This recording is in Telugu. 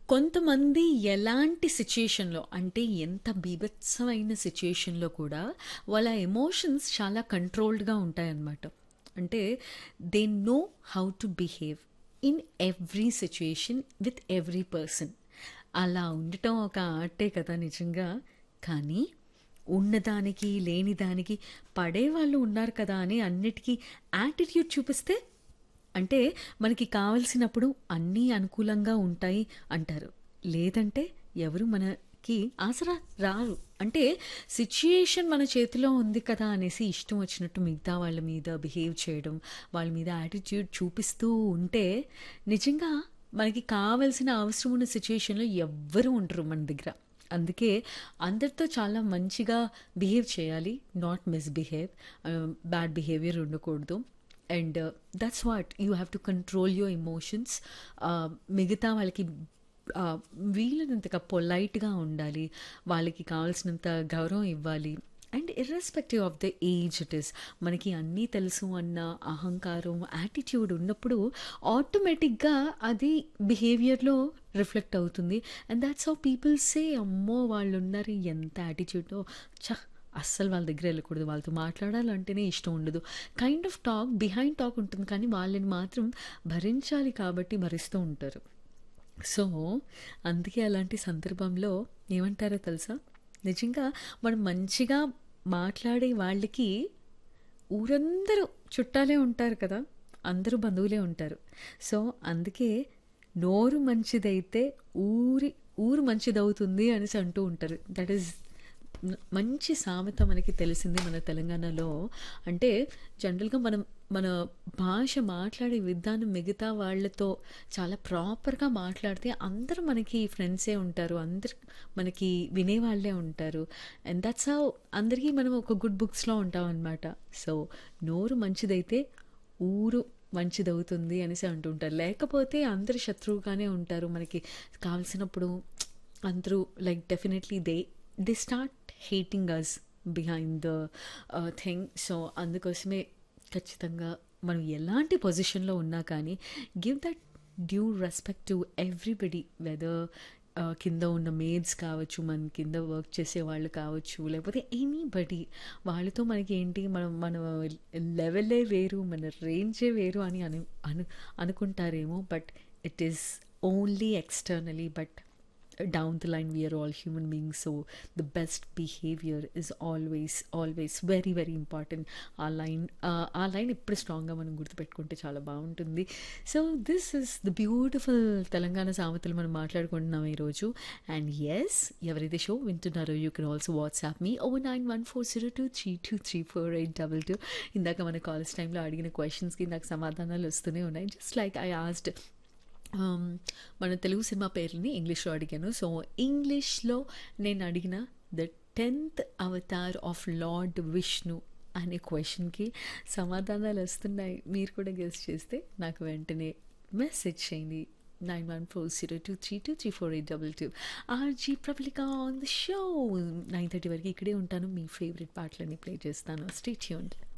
కొంతమంది ఎలాంటి సిచ్యుయేషన్‌లో అంటే ఎంత బీభత్సమైన సిచ్యుయేషన్‌లో కూడా వాళ్ళ ఎమోషన్స్ చాలా కంట్రోల్డ్‌గా ఉంటాయన్నమాట. అంటే they know how to behave in every situation with every person. అలా ఉండటం ఒక ఆర్టే కదా నిజంగా. కానీ ఉన్నదానికి, లేని దానికి పడేవాళ్ళు ఉన్నారు కదా అని అన్నిటికి యాటిట్యూడ్ చూపిస్తే అంటే మనకి కావాల్సినప్పుడు అన్నీ అనుకూలంగా ఉంటాయి అంటారు. లేదంటే ఎవరు మనకి ఆసరా రారు. అంటే సిచ్యుయేషన్ మన చేతిలో ఉంది కదా అనేసి ఇష్టం వచ్చినట్టు మిగతా వాళ్ళ మీద బిహేవ్ చేయడం, వాళ్ళ మీద యాటిట్యూడ్ చూపిస్తూ ఉంటే నిజంగా మనకి కావాల్సిన అవసరం ఉన్న సిచ్యుయేషన్‌లో ఎవ్వరు ఉండరు మన దగ్గర. అందుకే అందరితో చాలా మంచిగా బిహేవ్ చేయాలి. Not misbehave. Ah, bad behaviour ఉండకూడదు. And that's what you have to control your emotions. Ah, మిగతా వాళ్ళకి ఆహ్, వీలైనంతగా పొలైట్‌గా ఉండాలి. వాళ్ళకి కావాల్సినంత గౌరవం ఇవ్వాలి. And irrespective of the age it is. మనకి అన్నీ తెలుసు అన్న అహంకారం, యాటిట్యూడ్ ఉన్నప్పుడు ఆటోమేటిక్‌గా అది బిహేవియర్‌లో రిఫ్లెక్ట్ అవుతుంది. And thoughts how people say అమ్మో! వాళ్ళున్నారు ఎంత యాటిట్యూడో ఛ! అస్సలు వాళ్ళ దగ్గర వెళ్ళకూడదు. వాళ్ళతో మాట్లాడాలంటేనే ఇష్టం ఉండదు. Kind of talk behind talk ఉంటుంది. కానీ వాళ్ళని మాత్రం భరించాలి కాబట్టి భరిస్తూ ఉంటారు. సో, అందుకే అలాంటి సందర్భంలో ఏమంటారో తెలుసా? నిజంగా మనం మంచిగా మాట్లాడే వాళ్ళకి ఊరందరూ చుట్టాలే ఉంటారు కదా! అందరూ బంధువులే ఉంటారు. సో, అందుకే నోరు మంచిదైతే ఊరి ఊరు మంచిదవుతుంది అనేసి అంటూ ఉంటారు. దట్ ఈస్ న్ మంచి సామెత మనకి తెలిసింది మన తెలంగాణలో. అంటే జనరల్‌గా మనం మన భాష మాట్లాడే విధానం మిగతా వాళ్ళతో చాలా ప్రాపర్‌గా మాట్లాడితే అందరూ మనకి ఫ్రెండ్సే ఉంటారు. అందరూ మనకి వినేవాళ్ళే ఉంటారు. అండ్ దట్స్ హౌ అందరికీ మనం ఒక గుడ్ బుక్స్‌లో ఉంటామనమాట. సో, నోరు మంచిదైతే ఊరు మంచిదవుతుంది అనేసి అంటుంటారు. లేకపోతే అందరూ శత్రువుగానే ఉంటారు. మనకి కావాల్సినప్పుడు అందరూ like definitely they they start hating us behind the ah, thing. So, అందుకోసమే ఖచ్చితంగా మనం ఎలాంటి పొజిషన్‌లో ఉన్నా కానీ give that due respect to everybody. Whether ah, కింద ఉన్న మేడ్స్ కావచ్చు, మన కింద వర్క్ చేసేవాళ్ళు కావచ్చు, లేకపోతే ఎనీబడీ. వాళ్ళతో మనకి ఏంటి మనం మన లెవెలే వేరు, మన రేంజే వేరు అని అను అను అనుకుంటారేమో. But it is only externally but down the line we are all human beings. So, the best behaviour is always, always very, very important. ఆ లైన్ ఆహ్, ఆ లైన్ ఎప్పుడు స్ట్రాంగ్‌గా మనం గుర్తుపెట్టుకుంటే చాలా బావుంటుంది. So, this is the beautiful Telangana సామెతలు మనం మాట్లాడుకుంటున్నాం ఈరోజు. అండ్ యెస్ ఎవరైతే షో వింటున్నారో you can also WhatsApp me 0914023234822 ఇందాక మన కాలేజ్ టైమ్‌లో అడిగిన క్వెషన్స్‌కి నాకు సమాధానాలు వస్తూనే ఉన్నాయి. జస్ట్ లైక్ ఐ ఆస్క్డ్ ఆహ్, మన తెలుగు సినిమా పేర్లని ఇంగ్లీష్‌లో అడిగాను. సో, ఇంగ్లీష్‌లో నేను అడిగిన ద 10థ్ అవతార్ ఆఫ్ లార్డ్ విష్ణు అనే క్వెషన్‌కి సమాధానాలు వస్తున్నాయి. మీరు కూడా గెస్ చేస్తే నాకు వెంటనే మెసేజ్ చేయండి. 914023234822 RJ Prabalika on the show 9:30 వరకు ఇక్కడే ఉంటాను. మీ ఫేవరెట్ పాటలన్నీ ప్లే చేస్తాను. Stay tuned.